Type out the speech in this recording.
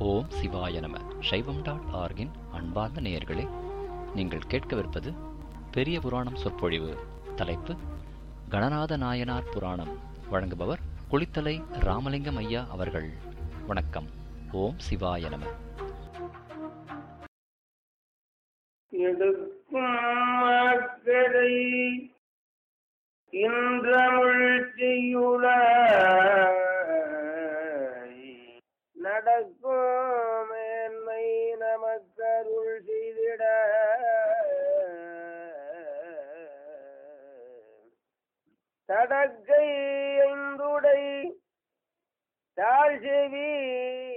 ஓம் சிவாய நம சைவம் டாட் ஆர்கின் அன்பார்ந்த நேயர்களே நீங்கள் கேட்கவிருப்பது பெரிய புராணம் சொற்பொழிவு தலைப்பு கணநாத நாயனார் புராணம் வழங்குபவர் குளித்தலை ராமலிங்கம் ஐயா அவர்கள் வணக்கம் ஓம் சிவாய நம எடுக்கும் மக்கரை இன்றமிழ் செய்யுள நடக்கும் மேன்மை நமக்கருள் செய்திட தடக்கை ஐந்துடை தாழ்செவி